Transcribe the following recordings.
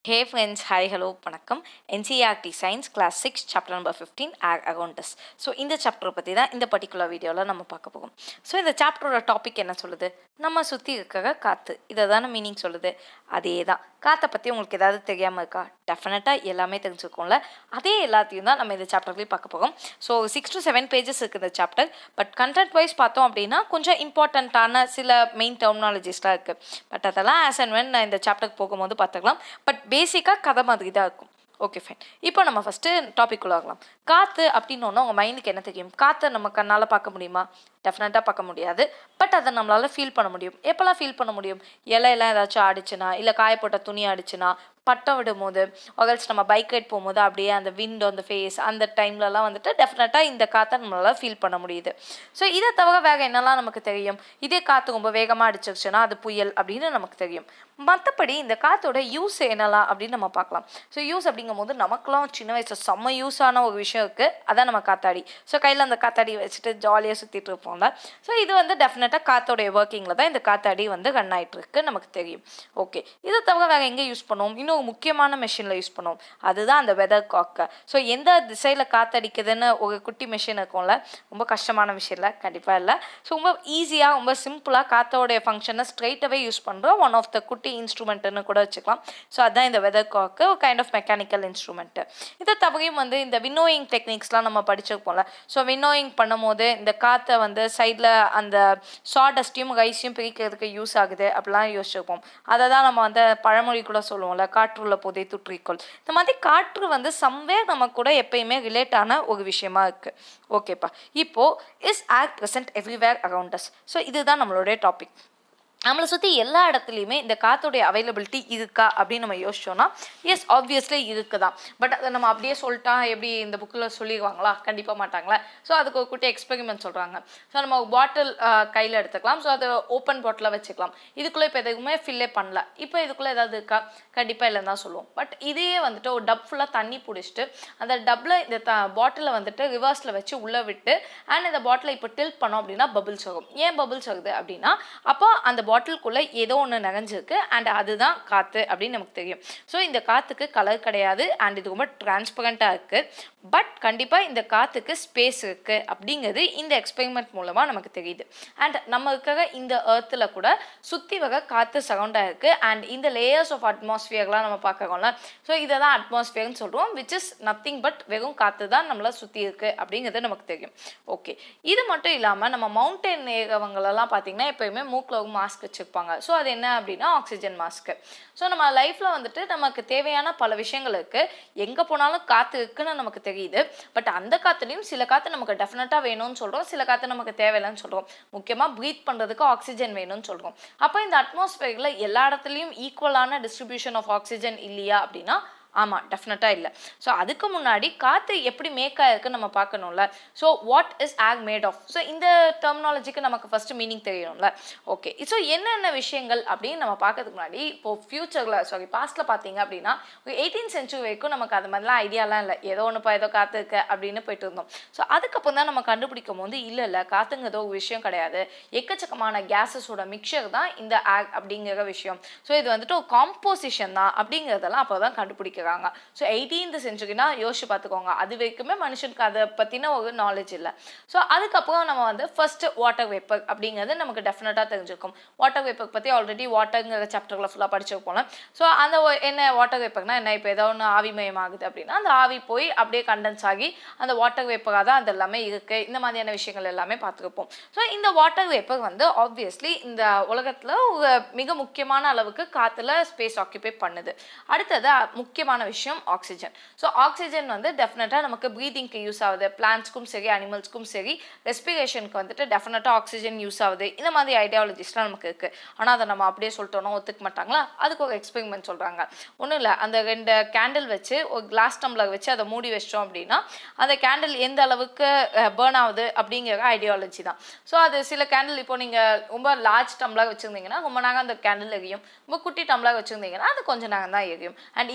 ஹே friends hi hello வணக்கம் NCERT science class six chapter number fifteen air around us so இந்த சாப்டரை பற்றி தான் இந்த பர்டிகுலர் வீடியோவில் நம்ம பார்க்க போகிறோம் ஸோ இந்த சாப்டரோட டாபிக் என்ன சொல்லுது நம்ம சுற்றி இருக்கிற காற்று இதை தானே மீனிங் சொல்லுது அதே தான் காற்றை பற்றி உங்களுக்கு ஏதாவது தெரியாமல் இருக்கா டெஃபினட்டாக எல்லாமே தெரிஞ்சுக்கோம்ல அதே எல்லாத்தையும் தான் நம்ம இந்த சாப்டர்லேயும் பார்க்க போகிறோம் so six to seven pages இருக்குது இந்த சாப்டர் பட் கண்டென்ட் வைஸ் பார்த்தோம் அப்படின்னா கொஞ்சம் இம்பார்ட்டண்ட்டான சில மெயின் டெர்மினாலஜிஸ்லாம் இருக்குது பட் அதெல்லாம் ஆஸ் அண்ட் வென் நான் இந்த சாப்டருக்கு போகும்போது பார்த்துக்கலாம் பட் பேசிக்காக கதை மாதிரி தான் இருக்கும் ஓகே ஃபைன் இப்போ நம்ம ஃபஸ்ட்டு டாபிக் ஆகலாம் காற்று அப்படின்னு ஒன்று உங்கள் மைண்டுக்கு என்ன தெரியும் காற்றை நம்ம கண்ணால் பார்க்க முடியுமா டெஃபினட்டாக பார்க்க முடியாது பட் அதை நம்மளால் ஃபீல் பண்ண முடியும் எப்போல்லாம் ஃபீல் பண்ண முடியும் இலையெல்லாம் ஏதாச்சும் ஆடிச்சுனா இல்லை காயப்போட்ட துணி ஆடிச்சுனா பட்டம் விடும் போது ஒகல்ஸ் நம்ம பைக் ரைட் போகும்போது அப்படியே அந்த விண்டோ அந்த ஃபேஸ் அந்த டைம்லலாம் வந்துட்டு டெஃபினட்டாக இந்த காற்றை நம்மளால் ஃபீல் பண்ண முடியுது ஸோ இதை தவிர வேக என்னெல்லாம் நமக்கு தெரியும் இதே காற்று ரொம்ப வேகமாக அடிச்சிருச்சுன்னா அது புயல் அப்படின்னு நமக்கு தெரியும் மற்றபடி இந்த காற்றோட யூஸ் என்னலாம் அப்படின்னு நம்ம பார்க்கலாம் ஸோ யூஸ் அப்படிங்கும் போது நமக்குலாம் சின்ன வயசில் செம்ம யூஸ் ஆன ஒரு விஷயம் இருக்குது அதான் நம்ம காத்தாடி ஸோ கையில் அந்த காத்தாடி வச்சுட்டு ஜாலியாக சுற்றிட்டு இருப்போம்ல ஸோ இது வந்து டெஃபினட்டாக காற்றோடைய ஒர்க்கிங்கில் தான் இந்த காத்தாடி வந்து ரன் ஆகிட்டு இருக்கு நமக்கு தெரியும் ஓகே இதை தவிர வேறு எங்கே யூஸ் பண்ணுவோம் இன்னும் முக்கியமான மிஷினில் யூஸ் பண்ணுவோம் அதுதான் அந்த வெதர் காக்கை ஸோ எந்த திசையில் காற்றடிக்குதுன்னு ஒரு குட்டி மிஷின் இருக்கும்ல ரொம்ப கஷ்டமான மிஷினில் கண்டிப்பாக இல்லை ஸோ ரொம்ப ஈஸியாக ரொம்ப சிம்பிளாக காற்றோடைய ஃபங்க்ஷனை ஸ்ட்ரைட்டாகவே யூஸ் பண்ணுறோம் ஒன் ஆஃப் த குட்டி இன்ஸ்ட்ருமெண்ட்டுன்னு கூட வச்சுக்கலாம் ஸோ அதுதான் இந்த வெதர் காக்கு ஒரு கைண்ட் ஆஃப் மெக்கானிக்கல் இன்ஸ்ட்ருமெண்ட்டு இதை தவிரையும் வந்து இந்த வின்னோயிங் டெக்னிக்ஸ்லாம் நம்ம படிச்சிருப்போம்ல ஸோ வின்னோயிங் பண்ணும்போது இந்த காற்றை வந்து சைடில் அந்த சாடஸ்ட்டையும் ரைஸையும் பிரிக்கிறதுக்கு யூஸ் ஆகுது அப்படிலாம் யோசிச்சிருப்போம் அதை தான் நம்ம வந்து பழமொழி கூட சொல்லுவோம்ல காற்றுள்ள போதே துற்றிக்கொள் இந்த மாதிரி காற்று வந்து சம்வேர் நம்ம கூட எப்பயுமே ரிலேட் ஆன ஒரு விஷயமா இருக்குது ஓகேப்பா இப்போது is air present everywhere around us so இதுதான் நம்மளுடைய டாபிக் நம்மளை சுற்றி எல்லா இடத்துலையுமே இந்த காற்றுடைய அவைலபிலிட்டி இருக்கா அப்படின்னு நம்ம யோசிச்சோன்னா எஸ் ஆப்வியஸ்லி இருக்கு தான் பட் அதை நம்ம அப்படியே சொல்லிட்டா எப்படி இந்த புக்கில் சொல்லிடுவாங்களா கண்டிப்பாக மாட்டாங்களா ஸோ அதுக்கு ஒரு குட்டி எக்ஸ்பெரிமெண்ட் சொல்கிறாங்க ஸோ நம்ம பாட்டில் கையில் எடுத்துக்கலாம் ஸோ அதை ஓப்பன் பாட்டிலாக வச்சுக்கலாம் இதுக்குள்ளே இப்போ எதுவுமே ஃபில்லே பண்ணல இப்போ இதுக்குள்ளே ஏதாவது இருக்கா கண்டிப்பாக இல்லைன்னு தான் சொல்லுவோம் பட் இதையே வந்துட்டு ஒரு டப் ஃபுல்லாக தண்ணி பிடிச்சிட்டு அந்த டப்பில் இந்த த பாட்டிலை வந்துட்டு ரிவர்ஸில் வச்சு உள்ளே விட்டு அண்ட் இந்த பாட்டிலை இப்போ டில்ட் பண்ணோம் அப்படின்னா பபிள்ஸ் ஆகும் ஏன் பபிள்ஸ் ஆகுது அப்படின்னா அப்போ அந்த பாட்டிலுக்குள்ளே ஏதோ ஒன்று நகஞ்சிருக்கு அண்ட் அதுதான் காற்று அப்படின்னு நமக்கு தெரியும் ஸோ இந்த காற்றுக்கு கலர் கிடையாது அண்ட் இது ரொம்ப டிரான்ஸ்பரண்ட்டாக இருக்குது பட் கண்டிப்பாக இந்த காற்றுக்கு ஸ்பேஸ் இருக்குது அப்படிங்கிறது இந்த எக்ஸ்பெரிமெண்ட் மூலமாக நமக்கு தெரியுது அண்ட் நம்ம இருக்கிற இந்த ஏர்த்தில் கூட சுற்றி வர காற்று சரௌண்டாக இருக்குது அண்ட் இந்த லேயர்ஸ் ஆஃப் அட்மாஸ்ஃபியர்லாம் நம்ம பார்க்குறோம்ல ஸோ இதை தான் அட்மாஸ்ஃபியர்னு சொல்கிறோம் விச் இஸ் நத்திங் பட் வெறும் காற்று தான் நம்மளை சுற்றி இருக்குது அப்படிங்கிறது நமக்கு தெரியும் ஓகே இது மட்டும் இல்லாமல் நம்ம மவுண்டன் ஏறவங்களெல்லாம் பார்த்தீங்கன்னா எப்போயுமே மூக்கில் ஒரு மாஸ்க் வச்சுருப்பாங்க ஸோ அது என்ன அப்படின்னா ஆக்சிஜன் மாஸ்க்கு ஸோ நம்ம லைஃப்பில் வந்துட்டு நமக்கு தேவையான பல விஷயங்கள் இருக்குது எங்கே போனாலும் காற்று இருக்குன்னு நமக்கு தெரியுது பட் அந்த காற்றுலையும் சில காற்று நமக்கு டெஃபினட்டாக வேணும்னு சொல்கிறோம் சில காற்று நமக்கு தேவையில்லைன்னு சொல்கிறோம் முக்கியமாக ப்ரீத் பண்ணுறதுக்கு ஆக்சிஜன் வேணும்னு சொல்கிறோம் அப்போ இந்த அட்மாஸ்பியரில் எல்லா இடத்துலையும் ஈக்குவலான டிஸ்ட்ரிபியூஷன் ஆஃப் ஆக்சிஜன் இல்லையா அப்படின்னா ஆமாம் டெஃபினட்டாக இல்லை ஸோ அதுக்கு முன்னாடி காற்று எப்படி மேக் ஆகிருக்குன்னு நம்ம பார்க்கணும்ல so what is air made of so இந்த டெர்மினாலஜிக்கு நமக்கு ஃபஸ்ட்டு மீனிங் தெரியணும்ல ஓகே ஸோ என்னென்ன விஷயங்கள் அப்படின்னு நம்ம பார்க்கறதுக்கு முன்னாடி இப்போது ஃப்யூச்சரில் சாரி பாஸ்ட்டில் பார்த்தீங்க அப்படின்னா ஒரு எயிட்டீன் சென்ச்சுரி வரைக்கும் நமக்கு அது மாதிரிலாம் ஐடியாலாம் இல்லை ஏதோ ஒன்றுப்பா ஏதோ காற்று இருக்கு அப்படின்னு போயிட்டு இருந்தோம் ஸோ அதுக்கப்புறம் தான் நம்ம கண்டுபிடிக்கும் போது இல்லை இல்லை காற்றுங்கிறதோ ஒரு விஷயம் கிடையாது எக்கச்சக்கமான கேஸஸோட மிக்சர் தான் இந்த ஆக் அப்படிங்கிற விஷயம் ஸோ இது வந்துட்டு ஒரு காம்போசிஷன் தான் அப்படிங்கிறதெல்லாம் அப்போ தான் கண்டுபிடிக்க இருக்கிறாங்க ஸோ எயிட்டீன்த் செஞ்சுரினா யோசிச்சு பார்த்துக்கோங்க அது வரைக்குமே மனுஷனுக்கு அதை பற்றின ஒரு நாலேஜ் இல்லை ஸோ அதுக்கப்புறம் நம்ம வந்து ஃபர்ஸ்ட் வாட்டர் வேப்பர் அப்படிங்கிறது நமக்கு டெஃபினட்டாக தெரிஞ்சிருக்கும் வாட்டர் வேப்பர் பற்றி ஆல்ரெடி வாட்டருங்கிற சாப்டரில் ஃபுல்லாக படிச்சிருப்போம் ஸோ அந்த என்ன வாட்டர் வேப்பர்னா என்ன இப்போ ஏதோ ஒன்று ஆவிமயம் ஆகுது அப்படின்னா அந்த ஆவி போய் அப்படியே கண்டென்ஸ் ஆகி அந்த வாட்டர் வேப்பராக தான் அது எல்லாமே இருக்குது இந்த மாதிரியான விஷயங்கள் எல்லாமே பார்த்துருப்போம் ஸோ இந்த வாட்டர் வேப்பர் வந்து ஆப்வியஸ்லி இந்த உலகத்தில் ஒரு மிக முக்கியமான அளவுக்கு காற்றுல ஸ்பேஸ் ஆக்கியபை பண்ணுது அடுத்தது முக்கியமான விஷயம் ஆக்சிஜன் ஸோ ஆக்சிஜன் வந்து டெஃபினட்டாக நமக்கு ப்ரீதிங்க்கு யூஸ் ஆகுது பிளான்ஸ்க்கும் சரி அனிமல்ஸ்க்கும் சரி ரெஸ்பிரேஷனுக்கு வந்துட்டு டெஃபினட்டாக ஆக்சிஜன் யூஸ் ஆகுது இந்த மாதிரி ஐடியாலஜிஸ்லாம் நமக்கு இருக்குது ஆனால் அதை நம்ம அப்படியே சொல்லிட்டோம்னா ஒத்துக்க மாட்டாங்களா அதுக்கு ஒரு எக்ஸ்பெரிமெண்ட் சொல்கிறாங்க ஒன்றும் இல்லை அந்த ரெண்டு கேண்டில் வச்சு ஒரு கிளாஸ் டம்ளர் வச்சு அதை மூடி வச்சிட்டோம் அப்படின்னா அந்த கேண்டில் எந்த அளவுக்கு பேர்ன் ஆகுது அப்படிங்கிற ஐடியாலஜி தான் ஸோ அது சில கேண்டில் இப்போ நீங்கள் ரொம்ப லார்ஜ் டம்ளர் வச்சுருந்தீங்கன்னா ரொம்ப நாங்கள் அந்த கேண்டில் எரியும் ரொம்ப குட்டி டம்ளர் வச்சுருந்தீங்கன்னா அது கொஞ்சம் நாங்கள் தான் எரியும் அண்ட் இதே வந்துட்டு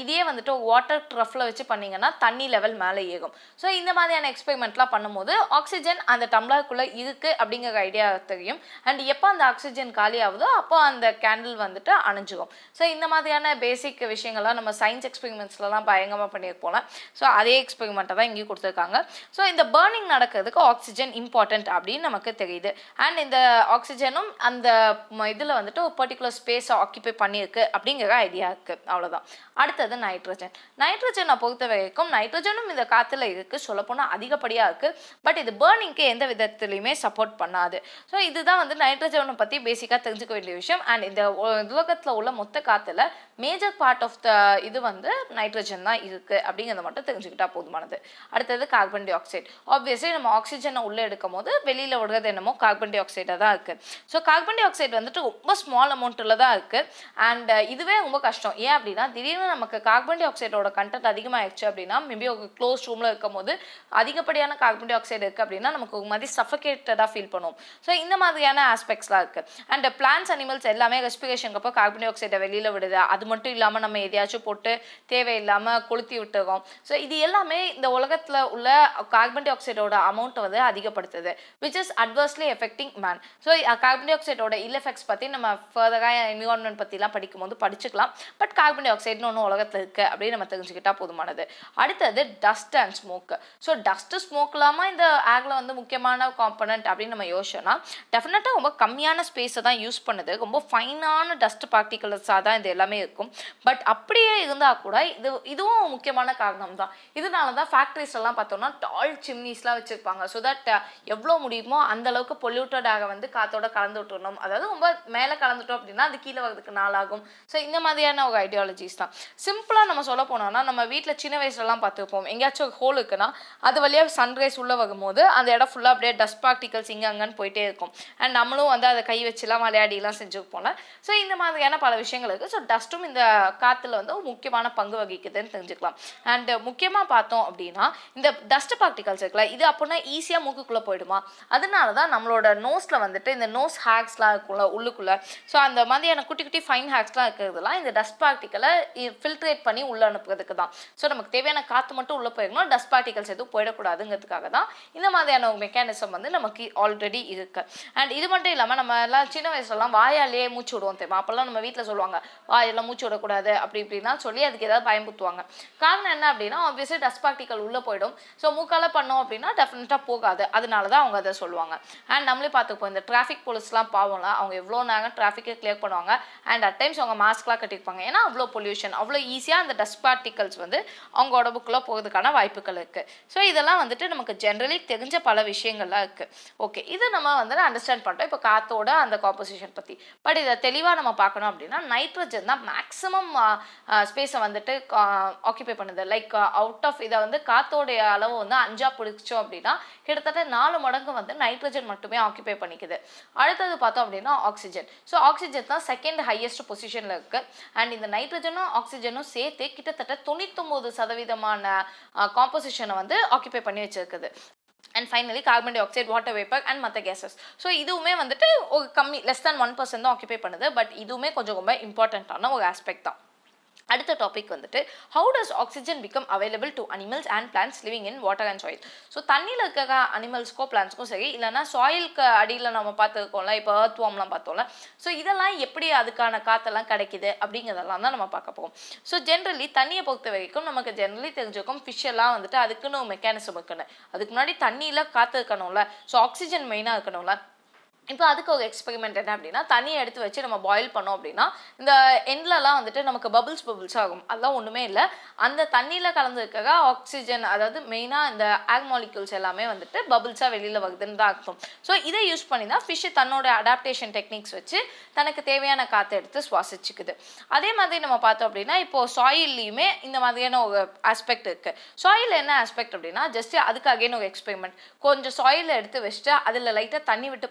வந்துட்டு வாட்டர் ட்ரஃபில் வச்சு பண்ணீங்கன்னா தண்ணி லெவல் மேலே ஏகும் ஸோ இந்த மாதிரியான எக்ஸ்பெரிமெண்ட்லாம் பண்ணும்போது ஆக்சிஜன் அந்த டம்ளருக்குள்ளே இருக்குது அப்படிங்கிற ஐடியா தெரியும் அண்ட் எப்போ அந்த ஆக்சிஜன் காலி ஆகுதோ அப்போ அந்த கேண்டில் வந்துட்டு அணைஞ்சிக்கும் ஸோ இந்த மாதிரியான பேசிக் விஷயங்கள்லாம் நம்ம சயின்ஸ் எக்ஸ்பெரிமெண்ட்ஸ்லலாம் பயங்கரமாக பண்ணியிருப்போம் ஸோ அதே எக்ஸ்பெரிமெண்ட்டை தான் இங்கேயும் கொடுத்துருக்காங்க ஸோ இந்த பேர்னிங் நடக்கிறதுக்கு ஆக்சிஜன் இம்பார்ட்டன்ட் அப்படின்னு நமக்கு தெரியுது அண்ட் இந்த ஆக்சிஜனும் அந்த இதில் வந்துட்டு ஒரு பர்டிகுலர் ஸ்பேஸை ஆக்கியபை பண்ணியிருக்கு அப்படிங்கிற ஐடியா இருக்குது அவ்வளோதான் அடுத்தது நைட்ரஜன் நைட்ரஜனை பொறுத்த வரைக்கும் நைட்ரஜனும் இந்த காற்றுல இருக்குது சொல்லப்போனால் அதிகப்படியாக இருக்குது பட் இது பேர்னிங்க்கு எந்த விதத்துலையுமே சப்போர்ட் பண்ணாது ஸோ இதுதான் வந்து நைட்ரஜனை பற்றி பேசிக்காக தெரிஞ்சுக்க வேண்டிய விஷயம் அண்ட் இந்த உலகத்தில் உள்ள மொத்த காற்றுல மேஜர் பார்ட் ஆஃப் த இது வந்து நைட்ரஜன் தான் இருக்குது அப்படிங்கிறத மட்டும் தெரிஞ்சுக்கிட்டா போதுமானது அடுத்தது கார்பன் டை ஆக்சைடு ஆப்வியஸ்லி நம்ம ஆக்சிஜனை உள்ளே எடுக்கும் போது வெளியில் விடுறது என்னமோ கார்பன் டை ஆக்சைடாக தான் இருக்குது ஸோ கார்பன் டை ஆக்சைடு வந்துட்டு ரொம்ப ஸ்மால் அமௌண்ட்டில் தான் இருக்குது அண்ட் இதுவே ரொம்ப கஷ்டம் ஏன் அப்படின்னா திடீர்னு நமக்கு கார்பன் டை ஆக்சைடோட கண்டென்ட் அதிகமாகிடுச்சு அப்படின்னா மேபி ஒரு க்ளோஸ் ரூமில் இருக்கும் போது அதிகப்படியான கார்பன் டை ஆக்சைடு இருக்குது அப்படின்னா நமக்கு ஒரு மாதிரி சஃபகேட்டடாக ஃபீல் பண்ணுவோம் ஸோ இந்த மாதிரியான ஆஸ்பெக்ட்ஸ்லாம் இருக்குது அண்ட் பிளான்ஸ் அனிமல்ஸ் எல்லாமே ரெஸ்பிரேஷனுக்கு அப்போ கார்பன் டை ஆக்சைடை வெளியில் விடுது அது மட்டும் இல்லாமல் நம்ம எதையாச்சும் போட்டு தேவையில்லாமல் கொளுத்தி விட்டுறோம் ஸோ இது எல்லாமே இந்த உலகத்தில் உள்ள கார்பன் டை ஆக்சைடோட அமௌண்ட்டை வந்து அதிகப்படுத்துது which is adversely affecting man so carbon டை ஆக்சைடோட இல் எஃபெக்ட்ஸ் பற்றி நம்ம ஃபர்தராக என்விரான்மெண்ட் பற்றிலாம் படிக்கும்போது படிச்சுக்கலாம் பட் கார்பன் டை ஆக்சைடுன்னு ஒன்று உலகத்தில் இருக்குது அப்படின்னு நம்ம தெரிஞ்சுக்கிட்டா போதுமானது அடுத்தது dust and smoke so dust smoke இல்லாமல் இந்த ஏரில் வந்து முக்கியமான காம்பனண்ட் அப்படின்னு நம்ம யோசிச்சோன்னா டெஃபினட்டாக ரொம்ப கம்மியான ஸ்பேஸை தான் யூஸ் பண்ணுது ரொம்ப ஃபைனான டஸ்ட் பார்ட்டிகல்ஸாக தான் இது எல்லாமே இருக்கும் பட் அப்படியே இருந்தால் கூட இது இதுவும் முக்கியமான காரணம் தான் இதனால தான் ஃபேக்ட்ரிஸ் எல்லாம் பார்த்தோம்னா டால் சிம்னிஸ்லாம் வச்சுருப்பாங்க ஸோ தட் எவ்வளோ முடியுமோ அந்த அளவுக்கு பொல்யூட்டடாக வந்து காத்தோட கலந்து விட்டுறணும் அதாவது ரொம்ப மேலே கலந்துட்டோம் அப்படின்னா அது கீழே வரதுக்கு நாளாகும் ஸோ இந்த மாதிரியான ஒரு ஐடியாலஜிஸ் தான் சிம்பிளாக நம்ம சொல்ல போனோம்னா நம்ம வீட்டில் சின்ன வயசுலலாம் பார்த்துருப்போம் எங்கேயாச்சும் ஒரு ஹோல் இருக்குன்னா அது வழியாக சன்ரைஸ் உள்ளே வரும்போது அந்த இடம் ஃபுல்லாக அப்படியே டஸ்ட் பார்ட்டிகல்ஸ் இங்கே அங்கன்னு போயிட்டே இருக்கும் அண்ட் நம்மளும் வந்து அதை கை வச்சுலாம் விளையாடிலாம் செஞ்சுருப்போம்ல ஸோ இந்த மாதிரியான பல விஷயங்கள் இருக்குது ஸோ டஸ்ட்டும் இந்த காற்றுல வந்து ஒரு முக்கியமான பங்கு வகிக்குதுன்னு தெரிஞ்சுக்கலாம் அண்ட் முக்கியமாக பார்த்தோம் அப்படின்னா இந்த டஸ்ட் பார்ட்டிகல்ஸ் இருக்குல்ல இது அப்படின்னா ஈஸியாக மூக்குக்குள்ளே போயிடுமா அதனால தான் நம்மளோட நோஸில் வந்துட்டு இந்த நோஸ் ஹேக்ஸ்லாம் இருக்கும்ல உள்ளுக்குள்ளே ஸோ அந்த மாதிரியான குட்டி குட்டி ஃபைன் ஹேக்ஸ்லாம் இருக்கிறதுலாம் இந்த டஸ்ட் பார்ட்டிகளை ஃபில்ட்ரேட் பண்ணி உள்ளே அனுப்புறதுக்கு தான் ஸோ நமக்கு தேவையான காற்று மட்டும் உள்ளே போயிருக்கணும் டஸ்ட் பார்ட்டிகல்ஸ் எதுவும் போயிடக்கூடாதுங்கிறதுக்காக தான் இந்த மாதிரியான ஒரு மெக்கானிசம் வந்து நமக்கு ஆல்ரெடி இருக்கு அண்ட் இது மட்டும் இல்லாமல் நம்ம எல்லாம் சின்ன வயசுலலாம் வாயாலேயே மூச்சு விடுவோம் தெரியுமா அப்போல்லாம் நம்ம வீட்டில் சொல்லுவாங்க வாயெல்லாம் மூச்சு விடக்கூடாது அப்படி இப்படின்னா சொல்லி அதுக்கு ஏதாவது பயம்புத்துவாங்க காரணம் என்ன அப்படின்னா ஆப்வியஸ்லி டஸ்ட் பார்ட்டிகல் உள்ளே போயிடும் ஸோ மூக்கால பண்ணோம் அப்படின்னா டெஃபினட்டாக போகாது அதனால தான் அவங்க அதை சொல்லுவாங்க அண்ட் நம்மளே பார்த்துப்போம் இந்த டிராஃபிக் போலீஸ்லாம் பாவம்ல அவங்க எவ்வளோ நேரம் டிராஃபிக்கை கிளியர் பண்ணுவாங்க அண்ட் அட் டைம்ஸ் அவங்க மாஸ்க்லாம் கட்டியிருப்பாங்க ஏன்னா அவ்வளோ பொல்யூஷன் அவ்வளோ ஈஸியாக அந்த டஸ்ட் பார்ட்டிகல்ஸ் வந்து அவங்க உடம்புக்குள்ளே போகிறதுக்கான வாய்ப்புகள் இருக்குது ஸோ இதெல்லாம் வந்துட்டு நமக்கு ஜென்ரலி தெரிஞ்ச பல விஷயங்கள்லாம் இருக்குது ஓகே இது நம்ம வந்து அண்டர்ஸ்டாண்ட் பண்ணிட்டோம் இப்போ காத்தோட அந்த காம்போசிஷன் பற்றி பட் இதை தெளிவாக நம்ம பார்க்கணும் அப்படின்னா நைட்ரஜன் தான் மேக்ஸிமம் ஸ்பேஸை வந்துட்டு ஆக்கியபை பண்ணுது லைக் அவுட் ஆஃப் இதை வந்து காத்தோடைய அளவு வந்து அஞ்சா பிடிச்சோம் அப்படின்னா கிட்டத்தட்ட நாலு மடங்கு வந்து நைட்ரஜன் மட்டுமே ஆக்கியபை பண்ணிக்குது அடுத்தது பார்த்தோம் அப்படின்னா ஆக்சிஜன் ஸோ ஆக்சிஜன் தான் செகண்ட் ஹையஸ்ட் பொசிஷனில் இருக்குது அண்ட் இந்த நைட்ரஜனும் ஆக்சிஜனும் சேர்த்து கிட்டத்தட்ட தொண்ணூத்தொம்பது சதவீதமான காம்போசிஷனை வந்து ஆக்கியபை பண்ணி வச்சிருக்குது and finally carbon dioxide water vapour and மற்ற கேசஸ் ஸோ இதுவுமே வந்துட்டு ஒரு கம்மி லெஸ் தேன் ஒன் பர்சன்ட் தான் ஆக்கியபை பண்ணுது பட் இதுவுமே கொஞ்சம் ரொம்ப இம்பார்ட்டண்ட்டான ஒரு ஆஸ்பெக்ட் தான் அடுத்த டாபிக் வந்துட்டு how does oxygen become available to animals and plants living in water and soil so தண்ணியில் இருக்க அனிமல்ஸ்க்கோ பிளான்ஸ்க்கும் சரி இல்லைனா சாயிலுக்கு அடியில் நம்ம பார்த்துருக்கோம்ல இப்போ ஏர்த் வார்ம்லாம் பார்த்தோம்ல ஸோ இதெல்லாம் எப்படி அதுக்கான காற்றெல்லாம் கிடைக்குது அப்படிங்கிறதெல்லாம் தான் நம்ம பார்க்க போவோம் ஸோ ஜென்ரலி தண்ணியை பொறுத்த வரைக்கும் நமக்கு ஜென்ரலி தெரிஞ்சிருக்கும் ஃபிஷ் எல்லாம் வந்துட்டு அதுக்குன்னு ஒரு மெக்கானிசம் இருக்குன்னு அதுக்கு முன்னாடி தண்ணியில் காற்று இருக்கணும்ல ஸோ ஆக்சிஜன் மெயினாக இருக்கணும்ல இப்போ அதுக்கு ஒரு எக்ஸ்பெரிமெண்ட் என்ன அப்படின்னா தண்ணியை எடுத்து வச்சு நம்ம பாயில் பண்ணோம் அப்படின்னா இந்த எண்ட்லலாம் வந்துட்டு நமக்கு பபிள்ஸ் பபிள்ஸ் ஆகும் அதெல்லாம் ஒன்றுமே இல்லை அந்த தண்ணியில் கலந்துருக்க ஆக்சிஜன் அதாவது மெயினாக இந்த ஆக் மாலிக்யூல்ஸ் எல்லாமே வந்துட்டு பபிள்ஸாக வெளியில் வருதுன்னு தான் அர்த்தம் ஸோ இதை யூஸ் பண்ணி தான் ஃபிஷ் தன்னோட அடாப்டேஷன் டெக்னிக்ஸ் வச்சு தனக்கு தேவையான காற்றை எடுத்து சுவாசிச்சுக்குது அதே மாதிரி நம்ம பார்த்தோம் அப்படின்னா இப்போது சாயில்லையுமே இந்த மாதிரியான ஒரு ஆஸ்பெக்ட் இருக்குது சாயில் என்ன ஆஸ்பெக்ட் அப்படின்னா ஜஸ்ட் அதுக்காகவே ஒரு எக்ஸ்பெரிமெண்ட் கொஞ்சம் சாயில் எடுத்து வச்சுட்டு அதில் லைட்டாக தண்ணி விட்டு பார்த்தோம் அப்படின்னா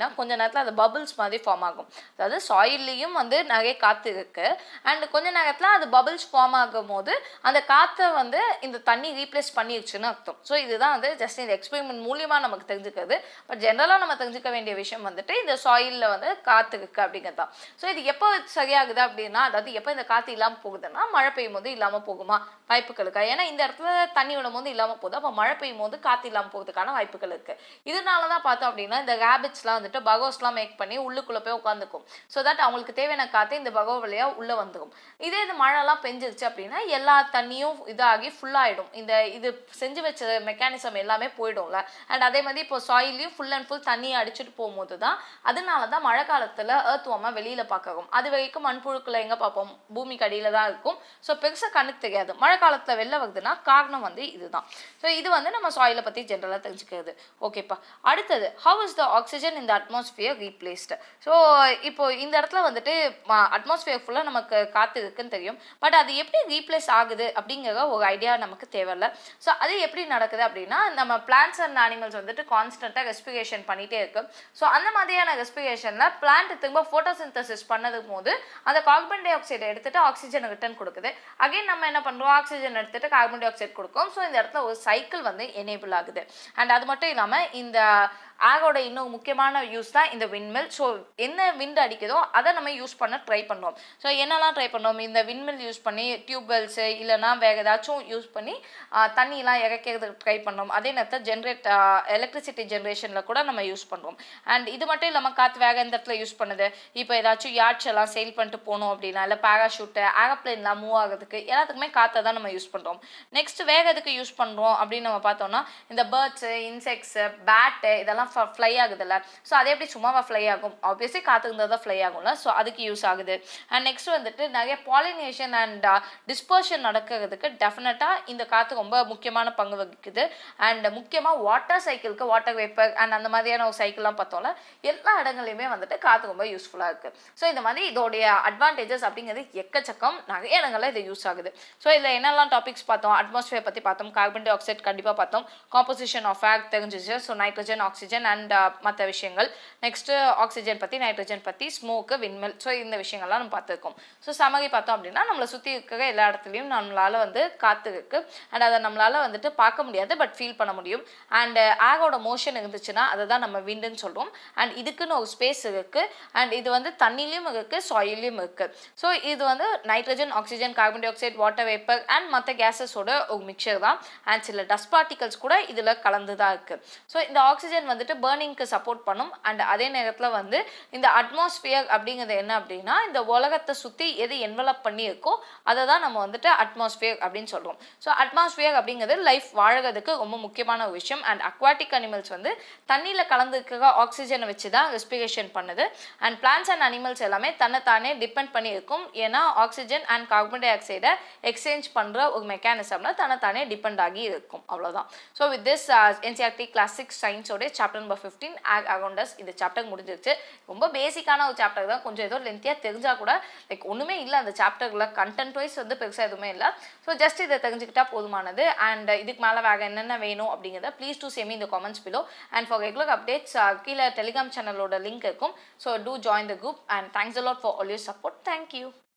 அப்படின்னா கொஞ்ச நேரத்தில் அது பபிள்ஸ் மாதிரி ஃபார்ம் ஆகும் அதாவது சாயில்லையும் வந்து நிறைய காற்று இருக்கு அண்ட் கொஞ்ச நேரத்தில் அது பபிள்ஸ் ஃபார்ம் ஆகும் போது அந்த காற்றை வந்து இந்த தண்ணி ரீப்ளேஸ் பண்ணிருச்சுன்னு அர்த்தம் ஸோ இதுதான் வந்து ஜஸ்ட் இந்த எக்ஸ்பெரிமெண்ட் மூலியமாக நமக்கு தெரிஞ்சுக்கிறது பட் ஜென்ரலாக நம்ம தெரிஞ்சுக்க வேண்டிய விஷயம் வந்துட்டு இந்த சாயிலில் வந்து காற்று இருக்கு அப்படிங்கிறது தான் ஸோ இது எப்போ சரியாகுது அப்படின்னா அதாவது எப்போ இந்த காற்று இல்லாமல் போகுதுன்னா மழை பெய்யும் போது இல்லாமல் போகுமா வாய்ப்புகள் இருக்கா ஏன்னா இந்த இடத்துல தண்ணி விடும் போது இல்லாமல் போகுது அப்போ மழை பெய்யும் போது காற்று இல்லாமல் போகிறதுக்கான வாய்ப்புகள் இருக்கு இதனால தான் பார்த்தோம் அப்படின்னா இந்த ரேபிட்ஸ்லாம் வந்துட்டு பகோஸ்லாம் மேக் பண்ணி உள்ளுக்குள்ளே போய் உட்காந்துக்கும் ஸோ தட் அவங்களுக்கு தேவையான காற்று இந்த பகோ வழியாக உள்ளே வந்துடும் இதே இது மழைலாம் பெஞ்சிருச்சு அப்படின்னா எல்லா தண்ணியும் இதாகி ஃபுல்லாகிடும் இந்த இது செஞ்சு வச்ச மெக்கானிசம் எல்லாமே போயிடும்ல அண்ட் அதே மாதிரி இப்போ சாயிலையும் ஃபுல் அண்ட் ஃபுல் தண்ணியை அடிச்சுட்டு போகும்போது தான் அதனால தான் மழை காலத்தில் ஏர்த் வார்மாக வெளியில் பார்க்கவும் அது வரைக்கும் மண்புழுக்களை எங்கே பார்ப்போம் பூமிக்கு அடியில் தான் இருக்கும் ஸோ பெருசாக கண்ணுக்கு தெரியாது மழை காலத்தில் வெளில வருதுன்னா காரணம் வந்து இதுதான் ஸோ இது வந்து நம்ம சாயிலை பற்றி ஜென்ரலாக தெரிஞ்சுக்கிறது ஓகேப்பா அடுத்தது ஹவ் இஸ் த ஆக்சிஜன் இந்த அட்மாஸ்பியர் ரீப்ளேஸ்டு ஸோ இப்போ இந்த இடத்துல வந்துட்டு அட்மாஸ்பியர் ஃபுல்லாக நமக்கு காற்று இருக்குன்னு தெரியும் பட் அது எப்படி ரீப்ளேஸ் ஆகுது அப்படிங்கிற ஒரு ஐடியா நமக்கு தேவையில்ல ஸோ அது எப்படி நடக்குது அப்படின்னா நம்ம பிளான்ஸ் அண்ட் அனிமல்ஸ் வந்துட்டு கான்ஸ்டண்ட்டாக ரெஸ்பிரேஷன் பண்ணிகிட்டே இருக்கு ஸோ அந்த மாதிரியான ரெஸ்பிரேஷனில் பிளான்ட் திரும்ப ஃபோட்டோசிந்தசிஸ் பண்ணது போது அந்த கார்பன் டை ஆக்சைடை எடுத்துட்டு ஆக்சிஜன் ரிட்டர்ன் கொடுக்குது அகைன் நம்ம என்ன பண்ணுறோம் ஆக்சிஜன் எடுத்துட்டு கார்பன் டை ஆக்சைடு கொடுக்கும் ஸோ இந்த இடத்துல ஒரு சைக்கிள் வந்து எனேபிள் ஆகுது அண்ட் அது மட்டும் இல்லாமல் இந்த ஆகோட இன்னும் முக்கியமான யூஸ் தான் இந்த விண்மில் ஸோ என்ன விண்ட் அடிக்குதோ அதை நம்ம யூஸ் பண்ண ட்ரை பண்ணுவோம் ஸோ என்னெல்லாம் ட்ரை பண்ணோம் இந்த விண்மில் யூஸ் பண்ணி டியூப்வெல்ஸு இல்லைனா வேறு ஏதாச்சும் யூஸ் பண்ணி தண்ணியெலாம் இறக்கிறதுக்கு ட்ரை பண்ணோம் அதே நேரத்தில் ஜென்ரேட் எலக்ட்ரிசிட்டி ஜென்ரேஷனில் கூட நம்ம யூஸ் பண்ணுறோம் அண்ட் இது மட்டும் இல்லாமல் காற்று வேக எந்த இடத்துல யூஸ் பண்ணுது இப்போ ஏதாச்சும் யாட்ச் எல்லாம் செயில் பண்ணிட்டு போனோம் அப்படின்னா இல்லை பேராஷூட்டு ஏரோப்ளைன்லாம் மூவ் ஆகிறதுக்கு எல்லாத்துக்குமே காற்றை தான் நம்ம யூஸ் பண்ணுறோம் நெக்ஸ்ட் வேக எதுக்கு யூஸ் பண்ணுறோம் அப்படின்னு நம்ம பார்த்தோம்னா இந்த பேர்ட்ஸு இன்செக்ட்ஸு பேட்டு இதெல்லாம் ஃப்ளை ஆகுதுல்ல ஸோ அது எப்படி சும்மாவா ஃப்ளை ஆகும் ஆப்வியஸ்லி காற்று இருந்தால் தான் ஃப்ளை ஆகும்ல ஸோ அதுக்கு யூஸ் ஆகுது அண்ட் நெக்ஸ்ட் வந்துட்டு நிறைய பாலினேஷன் அண்ட் டிஸ்பர்ஷன் நடக்கிறதுக்கு டெஃபினட்டாக இந்த காற்று ரொம்ப முக்கியமான பங்கு வகிக்குது அண்ட் முக்கியமாக வாட்டர் சைக்கிளுக்கு வாட்டர் வேப்பர் அண்ட் அந்த மாதிரியான ஒரு சைக்கிள்லாம் பார்த்தோம்ல எல்லா இடங்களையுமே வந்துட்டு காற்று ரொம்ப யூஸ்ஃபுல்லாக இருக்குது ஸோ இந்த மாதிரி இதோடைய அட்வான்டேஜஸ் அப்படிங்கிறது எக்கச்சக்கம் நிறைய இடங்களில் இது யூஸ் ஆகுது ஸோ இதில் என்னெல்லாம் டாபிக்ஸ் பார்த்தோம் அட்மாஸ்பியர் பற்றி பார்த்தோம் கார்பன் டை ஆக்சைடு கண்டிப்பாக பார்த்தோம் காம்போசிஷன் ஆஃப் ஆக் தெரிஞ்சிச்சு ஸோ நைட்ரஜன் ஆக்சிஜன் அண்ட் மற்ற விஷயங்கள் நெக்ஸ்ட்டு ஆக்சிஜன் பற்றி நைட்ரஜன் பற்றி ஸ்மோக்கு விண்மெல் ஸோ இந்த விஷயங்கள்லாம் நம்ம பார்த்துருக்கோம் ஸோ சமகி பார்த்தோம் அப்படின்னா நம்மளை சுற்றி இருக்கிற எல்லா இடத்துலையும் நம்மளால் வந்து காற்று இருக்குது அண்ட் அதை நம்மளால் வந்துட்டு பார்க்க முடியாது பட் ஃபீல் பண்ண முடியும் அண்ட் ஆகோட மோஷன் இருந்துச்சுன்னா அதை தான் நம்ம விண்டுன்னு சொல்கிறோம் அண்ட் இதுக்குன்னு ஒரு ஸ்பேஸ் இருக்குது அண்ட் இது வந்து தண்ணிலையும் இருக்குது சாயிலையும் இருக்குது ஸோ இது வந்து nitrogen oxygen carbon dioxide water vapour and மற்ற கேஸஸோட ஒரு மிக்சர் தான் அண்ட் சில டஸ்ட் பார்ட்டிகல்ஸ் கூட இதில் கலந்து தான் இருக்குது ஸோ இந்த ஆக்சிஜன் வந்துட்டு பேர்னிங்க்கு சப்போர்ட் பண்ணும் அண்ட் அதே நேரத்தில் வந்து இந்த அட்மாஸ்பியர் அப்படிங்கிறது என்ன அப்படின்னா இந்த உலகத்தை சுற்றி எது என்வலப் பண்ணி இருக்கோ அதை தான் நம்ம வந்துட்டு அட்மாஸ்பியர் அப்படின்னு சொல்கிறோம் ஸோ அட்மாஸ்பியர் அப்படிங்கிறது லைஃப் வாழறதுக்கு ரொம்ப முக்கியமான ஒரு விஷயம் அண்ட் அக்வாட்டிக் அனிமல்ஸ் வந்து தண்ணியில் கலந்துருக்கிற ஆக்சிஜனை வச்சு தான் ரெஸ்பிரேஷன் பண்ணுது அண்ட் பிளான்ஸ் அண்ட் அனிமல்ஸ் எல்லாமே தன்னை தானே டிபெண்ட் பண்ணி இருக்கும் ஏன்னா ஆக்சிஜன் அண்ட் கார்பன் டை ஆக்சைடை எக்ஸ்சேஞ்ச் பண்ணுற ஒரு மெக்கானிசம்ல தன்னை தானே டிபெண்ட் ஆகி இருக்கும் அவ்வளோதான் so with this NCERT class six சயின்ஸோட chapter number fifteen air around us இந்த சாப்டர் முடிஞ்சிருச்சு ரொம்ப பேசிக்கான ஒரு சாப்டர் தான் கொஞ்சம் ஏதோ லென்த்தியாக தெரிஞ்சால் கூட லைக் ஒன்றுமே இல்லை அந்த சாப்டரில் கண்டென்ட் வைஸ் வந்து பெருசாக எதுவுமே இல்லை ஸோ ஜஸ்ட் இதை தெரிஞ்சுக்கிட்டா போதுமானது அண்ட் இதுக்கு மேலே வேறு என்னென்ன வேணும் அப்படிங்கிறத ப்ளீஸ் டூ சேமி இந்த comments below and for regular updates கீழே டெலிகிராம் சேனலோட லிங்க் இருக்கும் so do join the group and thanks a lot for all your support thank you